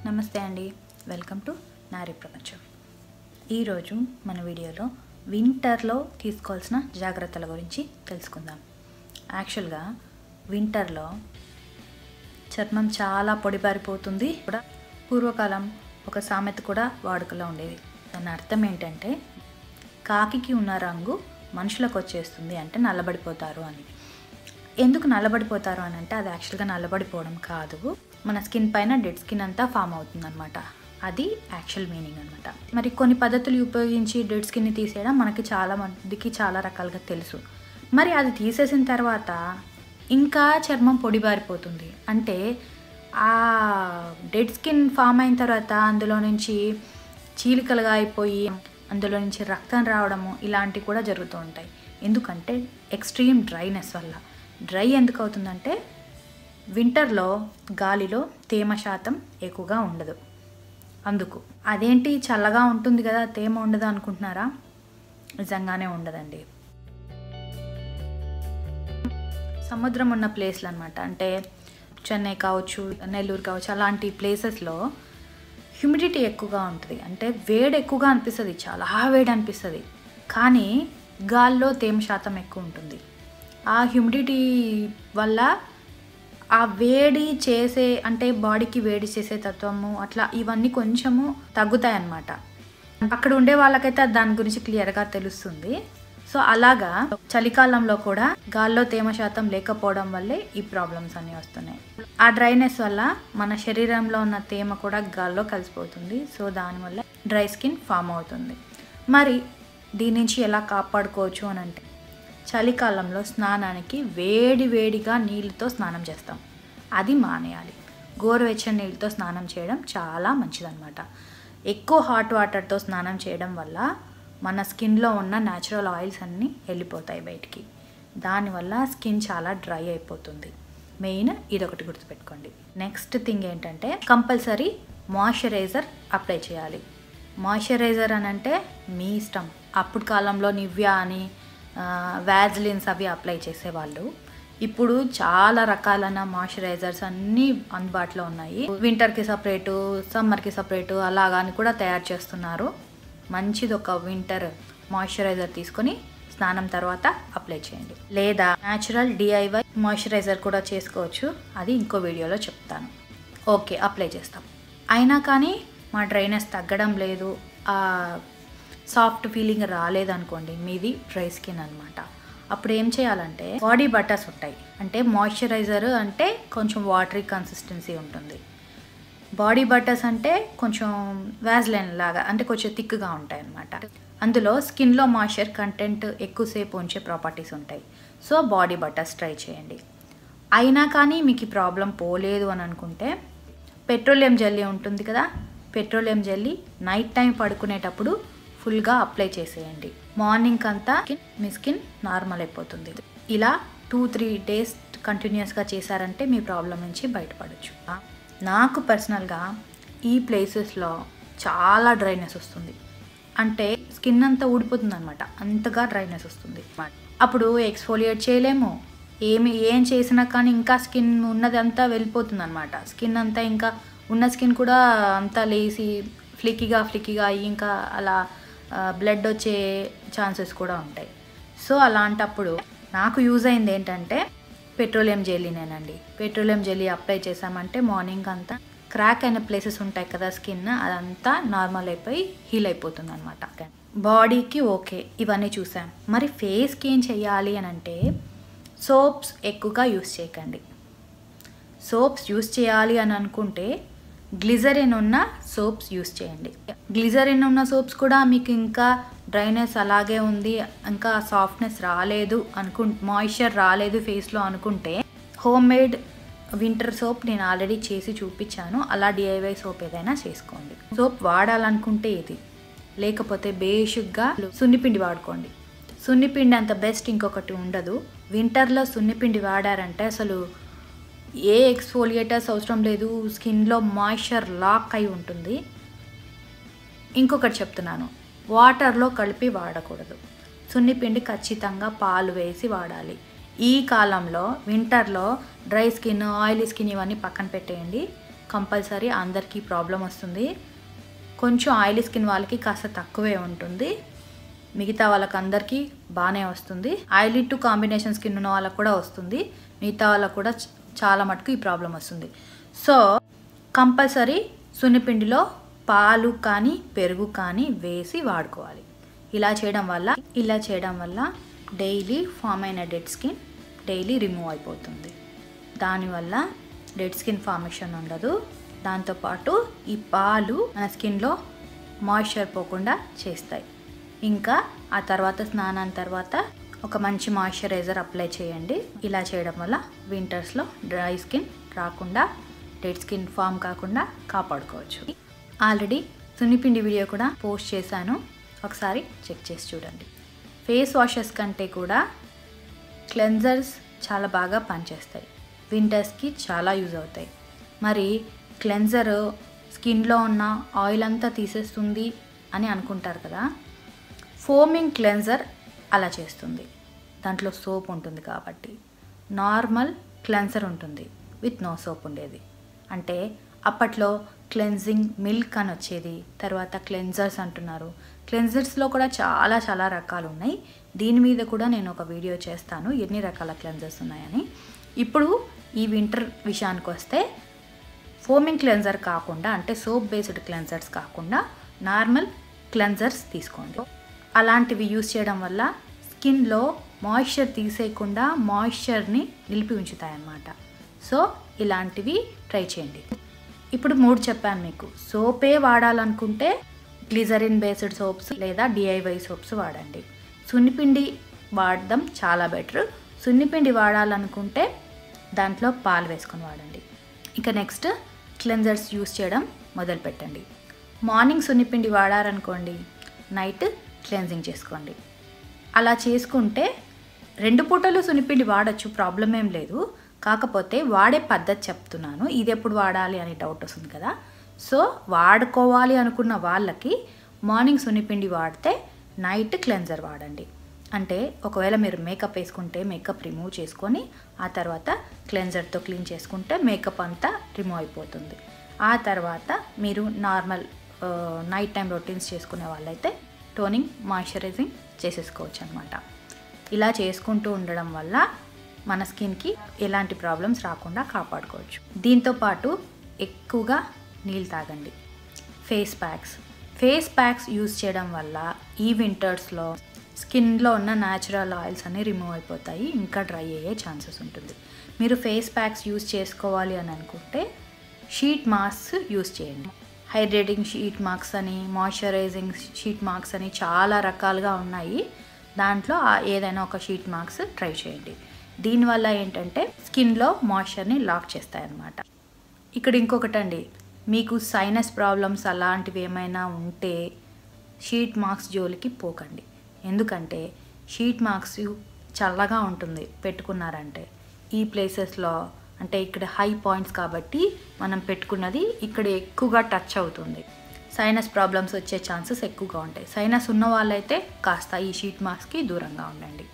నమస్తే అండి welcome to నారీ ప్రపంచం ఈరోజు మన వీడియోలో వింటర్లో తీసుకోవాల్సిన జాగ్రత్తల గురించి తెలుసుకుందాం యాక్చువల్గా వింటర్లో చర్మం చాలా పొడిబారిపోతుంది కూడా పూర్వకాలం ఒక సామెత కూడా వాడుకలో ఉండేది దాని అర్థం ఏంటంటే కాకికి ఉన్న రంగు మనుషులకు వచ్చేస్తుంది అంటే నల్లబడిపోతారు అని ఎందుకు నల్లబడిపోతారు అని అంటే అది యాక్చువల్గా నల్లబడిపోవడం కాదు మన స్కిన్ పైన డెడ్ స్కిన్ అంతా ఫామ్ అవుతుంది అనమాట అది యాక్చువల్ మీనింగ్ అనమాట మరి కొన్ని పద్ధతులు ఉపయోగించి డెడ్ స్కిన్ని తీసేయడం మనకి చాలా మందికి చాలా రకాలుగా తెలుసు మరి అది తీసేసిన తర్వాత ఇంకా చర్మం పొడిబారిపోతుంది అంటే ఆ డెడ్ స్కిన్ ఫామ్ అయిన తర్వాత అందులో నుంచి చీలికలుగా అయిపోయి అందులో నుంచి రక్తం రావడము ఇలాంటివి కూడా జరుగుతూ ఉంటాయి ఎందుకంటే ఎక్స్ట్రీమ్ డ్రైనెస్ వల్ల డ్రై ఎందుకు అవుతుందంటే వింటర్లో గాలిలో తేమ శాతం ఎక్కువగా ఉండదు అందుకు అదేంటి చల్లగా ఉంటుంది కదా తేమ ఉండదు అనుకుంటున్నారా నిజంగానే ఉండదండి సముద్రం ఉన్న ప్లేస్లు అనమాట అంటే చెన్నై కావచ్చు నెల్లూరు కావచ్చు అలాంటి ప్లేసెస్లో హ్యూమిడిటీ ఎక్కువగా ఉంటుంది అంటే వేడి ఎక్కువగా అనిపిస్తుంది చాలా వేడి అనిపిస్తుంది కానీ గాల్లో తేమ శాతం ఎక్కువ ఉంటుంది ఆ హ్యూమిడిటీ వల్ల ఆ వేడి చేసే అంటే బాడీకి వేడి చేసే తత్వము అట్లా ఇవన్నీ కొంచెము తగ్గుతాయి అన్నమాట అక్కడ ఉండే వాళ్ళకైతే దాని గురించి క్లియర్గా తెలుస్తుంది సో అలాగా చలికాలంలో కూడా గాల్లో తేమ శాతం లేకపోవడం వల్లే ఈ ప్రాబ్లమ్స్ అన్నీ వస్తున్నాయి ఆ డ్రైనెస్ వల్ల మన శరీరంలో ఉన్న తేమ కూడా గాల్లో కలిసిపోతుంది సో దానివల్ల డ్రై స్కిన్ ఫామ్ అవుతుంది మరి దీని నుంచి ఎలా కాపాడుకోవచ్చు అని అంటే చలికాలంలో స్నానానికి వేడి వేడిగా నీళ్ళతో స్నానం చేస్తాం అది మానేయాలి గోరువెచ్చని నీళ్ళతో స్నానం చేయడం చాలా మంచిదన్నమాట ఎక్కువ హాట్ వాటర్తో స్నానం చేయడం వల్ల మన స్కిన్లో ఉన్న న్యాచురల్ ఆయిల్స్ అన్నీ వెళ్ళిపోతాయి బయటికి దానివల్ల స్కిన్ చాలా డ్రై అయిపోతుంది మెయిన్ ఇదొకటి గుర్తుపెట్టుకోండి నెక్స్ట్ థింగ్ ఏంటంటే కంపల్సరీ మాయిశ్చరైజర్ అప్లై చేయాలి మాయిశ్చరైజర్ అని అంటే మీ ఇష్టం అప్పుడు కాలంలో నివ్యా అని వ్యాజ్లిన్స్ అవి అప్లై చేసేవాళ్ళు ఇప్పుడు చాలా రకాలైన మాయిశ్చరైజర్స్ అన్నీ అందుబాటులో ఉన్నాయి వింటర్కి సపరేటు సమ్మర్కి సపరేటు అలాగా అని కూడా తయారు చేస్తున్నారు మంచిది ఒక వింటర్ మాయిశ్చరైజర్ తీసుకొని స్నానం తర్వాత అప్లై చేయండి లేదా న్యాచురల్ డిఐవై మాయిశ్చరైజర్ కూడా చేసుకోవచ్చు అది ఇంకో వీడియోలో చెప్తాను ఓకే అప్లై చేస్తాం అయినా కానీ మా డ్రైనెస్ తగ్గడం లేదు సాఫ్ట్ ఫీలింగ్ రాలేదనుకోండి మీది డ్రై స్కిన్ అనమాట అప్పుడు ఏం చేయాలంటే బాడీ బటర్స్ ఉంటాయి అంటే మాయిశ్చరైజర్ అంటే కొంచెం వాటరీ కన్సిస్టెన్సీ ఉంటుంది బాడీ బటర్స్ అంటే కొంచెం వ్యాజ్లైన్ లాగా అంటే కొంచెం థిక్గా ఉంటాయి అన్నమాట అందులో స్కిన్లో మాయిశ్చర్ కంటెంట్ ఎక్కువసేపు ఉంచే ప్రాపర్టీస్ ఉంటాయి సో బాడీ బటర్స్ ట్రై చేయండి అయినా కానీ మీకు ఈ ప్రాబ్లం పోలేదు అని అనుకుంటే పెట్రోలియం జెల్లీ ఉంటుంది కదా పెట్రోలియం జెల్లీ నైట్ టైం పడుకునేటప్పుడు ఫుల్గా అప్లై చేసేయండి మార్నింగ్ అంతా మీ స్కిన్ నార్మల్ అయిపోతుంది ఇలా టూ త్రీ డేస్ కంటిన్యూస్గా చేశారంటే మీ ప్రాబ్లం నుంచి బయటపడచ్చు నాకు పర్సనల్గా ఈ ప్లేసెస్లో చాలా డ్రైనెస్ వస్తుంది అంటే స్కిన్ అంతా ఊడిపోతుంది అనమాట అంతగా డ్రైనెస్ వస్తుంది అప్పుడు ఎక్స్ఫోలియేట్ చేయలేము ఏమి ఏం చేసినా కానీ ఇంకా స్కిన్ ఉన్నది అంతా వెళ్ళిపోతుంది అనమాట స్కిన్ అంతా ఇంకా ఉన్న స్కిన్ కూడా అంతా లేసి ఫ్లికీగా ఫ్లికీగా అయ్యి ఇంకా అలా బ్లడ్ వచ్చే ఛాన్సెస్ కూడా ఉంటాయి సో అలాంటప్పుడు నాకు యూజ్ అయింది ఏంటంటే పెట్రోలియం జెల్లీనేనండి పెట్రోలియం జెల్లీ అప్లై చేసామంటే మార్నింగ్ అంతా క్రాక్ అయిన ప్లేసెస్ ఉంటాయి కదా స్కిన్ అదంతా నార్మల్ అయిపోయి హీల్ అయిపోతుంది అనమాట బాడీకి ఓకే ఇవన్నీ చూసాం మరి ఫేస్కి ఏం చెయ్యాలి అని అంటే సోప్స్ ఎక్కువగా యూస్ చేయకండి సోప్స్ యూస్ చేయాలి అని అనుకుంటే గ్లిజరిన్ ఉన్న సోప్స్ యూస్ చేయండి గ్లిజరిన్ ఉన్న సోప్స్ కూడా మీకు ఇంకా డ్రైనెస్ అలాగే ఉంది ఇంకా సాఫ్ట్నెస్ రాలేదు అనుకు మాయిశ్చర్ రాలేదు ఫేస్లో అనుకుంటే హోమ్ మేడ్ వింటర్ సోప్ నేను ఆల్రెడీ చేసి చూపించాను అలా డిఐవై సోప్ ఏదైనా చేసుకోండి సోప్ వాడాలనుకుంటే ఇది లేకపోతే బేషుగ్గా సున్నిపిండి వాడుకోండి సున్నిపిండి అంత బెస్ట్ ఇంకొకటి ఉండదు వింటర్లో సున్నిపిండి వాడారంటే అసలు ఏ ఎక్స్ఫోలియేటర్స్ అవసరం లేదు స్కిన్లో మాయిశ్చర్ లాక్ అయి ఉంటుంది ఇంకొకటి చెప్తున్నాను వాటర్లో కలిపి వాడకూడదు సున్నిపిండి ఖచ్చితంగా పాలు వేసి వాడాలి ఈ కాలంలో వింటర్లో డ్రై స్కిన్ ఆయిలీ స్కిన్ ఇవన్నీ పక్కన పెట్టేయండి కంపల్సరీ అందరికీ ప్రాబ్లం వస్తుంది కొంచెం ఆయిలీ స్కిన్ వాళ్ళకి కాస్త తక్కువే ఉంటుంది మిగతా వాళ్ళకి అందరికీ బాగానే వస్తుంది ఆయిలీ టు కాంబినేషన్ స్కిన్ ఉన్న వాళ్ళకి కూడా వస్తుంది మిగతా వాళ్ళకి కూడా చ- చాలా మటుకు ఈ ప్రాబ్లం వస్తుంది సో కంపల్సరీ సున్నిపిండిలో పాలు కానీ పెరుగు కానీ వేసి వాడుకోవాలి ఇలా చేయడం వల్ల ఇలా చేయడం వల్ల డైలీ ఫామ్ అయిన డెడ్ స్కిన్ డైలీ రిమూవ్ అయిపోతుంది దానివల్ల డెడ్ స్కిన్ ఫార్మేషన్ ఉండదు దాంతోపాటు ఈ పాలు మన స్కిన్లో మాయిశ్చర్ పోకుండా చేస్తాయి ఇంకా ఆ తర్వాత స్నానం తర్వాత ఒక మంచి మాయిశ్చరైజర్ అప్లై చేయండి ఇలా చేయడం వల్ల వింటర్స్లో డ్రై స్కిన్ రాకుండా డెడ్ స్కిన్ ఫామ్ కాకుండా కాపాడుకోవచ్చు ఆల్రెడీ సున్నిపిండి వీడియో కూడా పోస్ట్ చేశాను ఒకసారి చెక్ చేసి చూడండి ఫేస్ వాషెస్ కంటే కూడా క్లెన్జర్స్ చాలా బాగా పనిచేస్తాయి వింటర్స్కి చాలా యూజ్ అవుతాయి మరి క్లెన్జర్ స్కిన్లో ఉన్న ఆయిల్ అంతా తీసేస్తుంది అని అనుకుంటారు కదా ఫోమింగ్ క్లెన్జర్ అలా చేస్తుంది దాంట్లో సోప్ ఉంటుంది కాబట్టి నార్మల్ క్లెన్సర్ ఉంటుంది విత్ నో సోప్ ఉండేది అంటే అప్పట్లో క్లెన్జింగ్ మిల్క్ అని వచ్చేది తర్వాత క్లెన్జర్స్ అంటున్నారు క్లెన్జర్స్లో కూడా చాలా చాలా రకాలు ఉన్నాయి దీని మీద కూడా నేను ఒక వీడియో చేస్తాను ఎన్ని రకాల క్లెన్జర్స్ ఉన్నాయని ఇప్పుడు ఈ వింటర్ విషయానికి వస్తే ఫోమింగ్ క్లెన్జర్ కాకుండా అంటే సోప్ బేస్డ్ క్లెన్జర్స్ కాకుండా నార్మల్ క్లెన్జర్స్ తీసుకోండి అలాంటివి యూస్ చేయడం వల్ల స్కిన్లో మాయిశ్చర్ తీసేయకుండా మాయిశ్చర్ని నిలిపి ఉంచుతాయన్నమాట సో ఇలాంటివి ట్రై చేయండి ఇప్పుడు మూడు చెప్పాను మీకు సోపే వాడాలనుకుంటే గ్లిజరిన్ బేస్డ్ సోప్స్ లేదా డిఐవై సోప్స్ వాడండి సున్నిపిండి వాడడం చాలా బెటర్ సున్నిపిండి వాడాలనుకుంటే దాంట్లో పాలు వేసుకొని వాడండి ఇక నెక్స్ట్ క్లెన్జర్స్ యూస్ చేయడం మొదలు పెట్టండి మార్నింగ్ సున్నిపిండి వాడారనుకోండి నైట్ క్లెన్జింగ్ చేసుకోండి అలా చేసుకుంటే రెండు పూటలు సున్నిపిండి వాడచ్చు ప్రాబ్లం ఏం లేదు కాకపోతే వాడే పద్ధతి చెప్తున్నాను ఇది ఎప్పుడు వాడాలి అని డౌట్ వస్తుంది కదా సో వాడుకోవాలి అనుకున్న వాళ్ళకి మార్నింగ్ సున్నిపిండి వాడితే నైట్ క్లెన్జర్ వాడండి అంటే ఒకవేళ మీరు మేకప్ వేసుకుంటే మేకప్ రిమూవ్ చేసుకొని ఆ తర్వాత క్లెన్జర్తో క్లీన్ చేసుకుంటే మేకప్ అంతా రిమూవ్ అయిపోతుంది ఆ తర్వాత మీరు నార్మల్ నైట్ టైం రొటీన్స్ చేసుకునే వాళ్ళైతే టోనింగ్ మాయిశ్చరైజింగ్ చేసేసుకోవచ్చు అనమాట ఇలా చేసుకుంటూ ఉండడం వల్ల మన స్కిన్కి ఎలాంటి ప్రాబ్లమ్స్ రాకుండా కాపాడుకోవచ్చు దీంతో పాటు ఎక్కువగా నీళ్ళు తాగండి face packs face packs use చేయడం వల్ల ఈ వింటర్స్లో స్కిన్లో ఉన్న న్యాచురల్ ఆయిల్స్ అన్నీ రిమూవ్ అయిపోతాయి ఇంకా డ్రై అయ్యే ఛాన్సెస్ ఉంటుంది మీరు ఫేస్ ప్యాక్స్ యూస్ చేసుకోవాలి అని అనుకుంటే షీట్ మాస్క్ యూస్ చేయండి హైడ్రేటింగ్ షీట్ మార్క్స్ అని మాయిశ్చరైజింగ్ షీట్ మార్క్స్ అని చాలా రకాలుగా ఉన్నాయి దాంట్లో ఆ ఏదైనా ఒక షీట్ మార్క్స్ ట్రై చేయండి దీనివల్ల ఏంటంటే స్కిన్లో మాయిశ్చర్ని లాక్ చేస్తాయి అన్నమాట ఇక్కడ ఇంకొకటి అండి మీకు సైనస్ ప్రాబ్లమ్స్ అలాంటివి ఏమైనా ఉంటే షీట్ మార్క్స్ జోలికి పోకండి ఎందుకంటే షీట్ మార్క్స్ చల్లగా ఉంటుంది పెట్టుకున్నారంటే ఈ ప్లేసెస్లో అంటే ఇక్కడ హై పాయింట్స్ కాబట్టి మనం పెట్టుకున్నది ఇక్కడ ఎక్కువగా టచ్ అవుతుంది సైనస్ ప్రాబ్లమ్స్ వచ్చే ఛాన్సెస్ ఎక్కువగా ఉంటాయి సైనస్ ఉన్న వాళ్ళైతే కాస్త ఈ షీట్ మాస్క్కి దూరంగా ఉండండి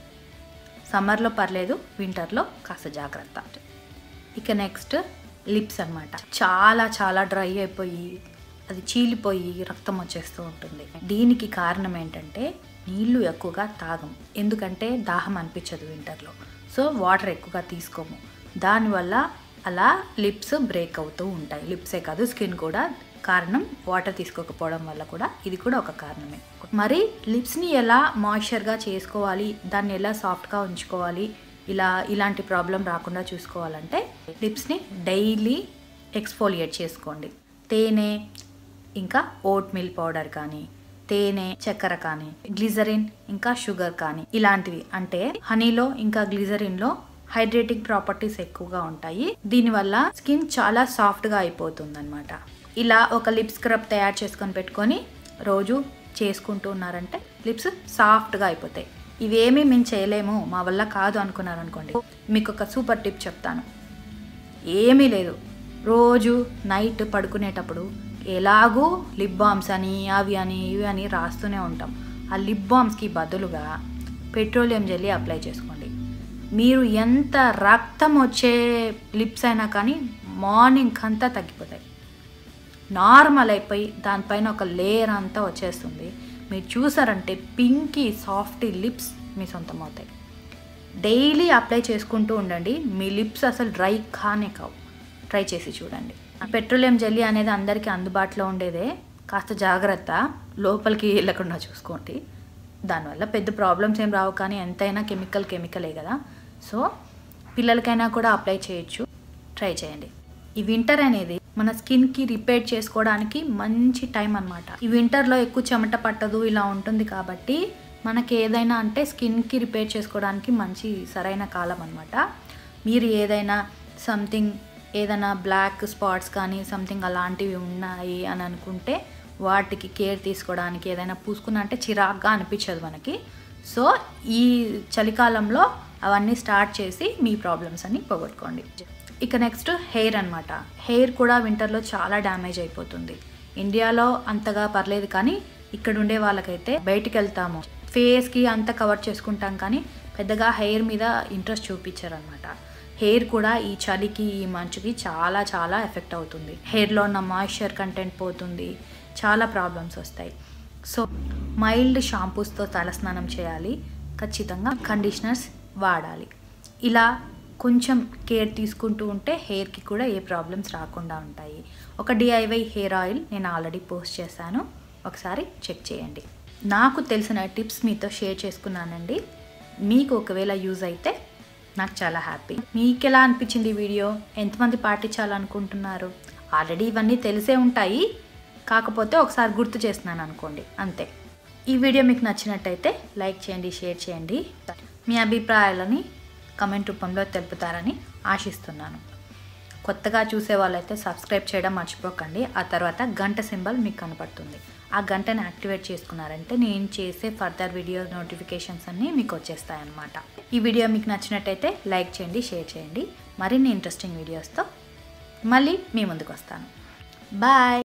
సమ్మర్లో పర్లేదు వింటర్లో కాస్త జాగ్రత్త ఇక నెక్స్ట్ లిప్స్ అన్నమాట చాలా చాలా డ్రై అయిపోయి అది చీలిపోయి రక్తం వచ్చేస్తూ ఉంటుంది దీనికి కారణం ఏంటంటే నీళ్లు ఎక్కువగా తాగం ఎందుకంటే దాహం అనిపించదు వింటర్లో సో వాటర్ ఎక్కువగా తీసుకోము దానివల్ల అలా లిప్స్ బ్రేక్ అవుతూ ఉంటాయి లిప్సే కాదు స్కిన్ కూడా కారణం వాటర్ తీసుకోకపోవడం వల్ల కూడా ఇది కూడా ఒక కారణమే మరి లిప్స్ని ఎలా మాయిశ్చర్గా చేసుకోవాలి దాన్ని ఎలా సాఫ్ట్గా ఉంచుకోవాలి ఇలా ఇలాంటి ప్రాబ్లం రాకుండా చూసుకోవాలంటే లిప్స్ని డైలీ ఎక్స్ఫోలియేట్ చేసుకోండి తేనె ఇంకా ఓట్ మిల్ పౌడర్ కానీ తేనె చక్కెర కానీ గ్లిజరిన్ ఇంకా షుగర్ కానీ ఇలాంటివి అంటే హనీలో ఇంకా గ్లిజరిన్లో హైడ్రేటింగ్ ప్రాపర్టీస్ ఎక్కువగా ఉంటాయి దీనివల్ల స్కిన్ చాలా సాఫ్ట్గా అయిపోతుంది అనమాట ఇలా ఒక లిప్ స్క్రబ్ తయారు చేసుకొని పెట్టుకొని రోజు చేసుకుంటూ ఉన్నారంటే లిప్స్ సాఫ్ట్గా అయిపోతాయి ఇవేమీ మేము చేయలేము మా వల్ల కాదు అనుకున్నారనుకోండి మీకు ఒక సూపర్ టిప్ చెప్తాను ఏమీ లేదు రోజు నైట్ పడుకునేటప్పుడు ఎలాగూ లిప్ బామ్స్ అని అవి అని ఇవి అని రాస్తూనే ఉంటాం ఆ లిప్ బామ్స్కి బదులుగా పెట్రోలియం జెల్లీ అప్లై చేసుకోండి మీరు ఎంత రక్తం వచ్చే లిప్స్ అయినా కానీ మార్నింగ్ అంతా తగ్గిపోతాయి నార్మల్ అయిపోయి దానిపైన ఒక లేయర్ అంతా వచ్చేస్తుంది మీరు చూసారంటే పింకీ సాఫ్టీ లిప్స్ మీ సొంతం అవుతాయి డైలీ అప్లై చేసుకుంటూ ఉండండి మీ లిప్స్ అసలు డ్రై కానే కావు ట్రై చేసి చూడండి పెట్రోలియం జెల్లీ అనేది అందరికీ అందుబాటులో ఉండేదే కాస్త జాగ్రత్త లోపలికి వెళ్ళకుండా చూసుకోండి దానివల్ల పెద్ద ప్రాబ్లమ్స్ ఏం రావు కానీ ఎంతైనా కెమికల్ కెమికలే కదా సో పిల్లలకైనా కూడా అప్లై చేయొచ్చు ట్రై చేయండి ఈ వింటర్ అనేది మన స్కిన్కి రిపేర్ చేసుకోవడానికి మంచి టైం అనమాట ఈ వింటర్లో ఎక్కువ చెమట పట్టదు ఇలా ఉంటుంది కాబట్టి మనకి ఏదైనా అంటే స్కిన్కి రిపేర్ చేసుకోవడానికి మంచి సరైన కాలం అనమాట మీరు ఏదైనా సంథింగ్ ఏదైనా బ్లాక్ స్పాట్స్ కానీ సంథింగ్ అలాంటివి ఉన్నాయి అని అనుకుంటే వాటికి కేర్ తీసుకోవడానికి ఏదైనా పూసుకున్నా అంటే చిరాగ్గా అనిపించదు మనకి సో ఈ చలికాలంలో అవన్నీ స్టార్ట్ చేసి మీ ప్రాబ్లమ్స్ అన్ని పోగొట్టుకోండి ఇక నెక్స్ట్ హెయిర్ అనమాట హెయిర్ కూడా వింటర్లో చాలా డ్యామేజ్ అయిపోతుంది ఇండియాలో అంతగా పర్లేదు కానీ ఇక్కడ ఉండే వాళ్ళకైతే బయటికి వెళ్తాము ఫేస్కి అంతా కవర్ చేసుకుంటాం కానీ పెద్దగా హెయిర్ మీద ఇంట్రెస్ట్ చూపించారనమాట హెయిర్ కూడా ఈ చలికి ఈ మంచుకి చాలా చాలా ఎఫెక్ట్ అవుతుంది హెయిర్లో ఉన్న మాయిశ్చర్ కంటెంట్ పోతుంది చాలా ప్రాబ్లమ్స్ వస్తాయి సో మైల్డ్ షాంపూస్తో తలస్నానం చేయాలి ఖచ్చితంగా కండిషనర్స్ వాడాలి ఇలా కొంచెం కేర్ తీసుకుంటూ ఉంటే హెయిర్కి కూడా ఏ ప్రాబ్లమ్స్ రాకుండా ఉంటాయి ఒక డిఐవై హెయిర్ ఆయిల్ నేను ఆల్రెడీ పోస్ట్ చేశాను ఒకసారి చెక్ చేయండి నాకు తెలిసిన టిప్స్ మీతో షేర్ చేసుకున్నానండి మీకు ఒకవేళ యూజ్ అయితే నాకు చాలా హ్యాపీ మీకు ఎలా అనిపించింది ఈ వీడియో ఎంతమంది పాటించాలనుకుంటున్నారు ఆల్రెడీ ఇవన్నీ తెలిసే ఉంటాయి కాకపోతే ఒకసారి గుర్తు చేస్తున్నాను అనుకోండి అంతే ఈ వీడియో మీకు నచ్చినట్టయితే లైక్ చేయండి షేర్ చేయండి మీ అభిప్రాయాలని కమెంట్ రూపంలో తెలుపుతారని ఆశిస్తున్నాను కొత్తగా చూసే వాళ్ళైతే సబ్స్క్రైబ్ చేయడం మర్చిపోకండి ఆ తర్వాత గంట సింబల్ మీకు కనపడుతుంది ఆ గంటని యాక్టివేట్ చేసుకున్నారంటే నేను చేసే ఫర్దర్ వీడియో నోటిఫికేషన్స్ అన్నీ మీకు వచ్చేస్తాయన్నమాట ఈ వీడియో మీకు నచ్చినట్టయితే లైక్ చేయండి షేర్ చేయండి మరిన్ని ఇంట్రెస్టింగ్ వీడియోస్తో మళ్ళీ మీ ముందుకు వస్తాను బాయ్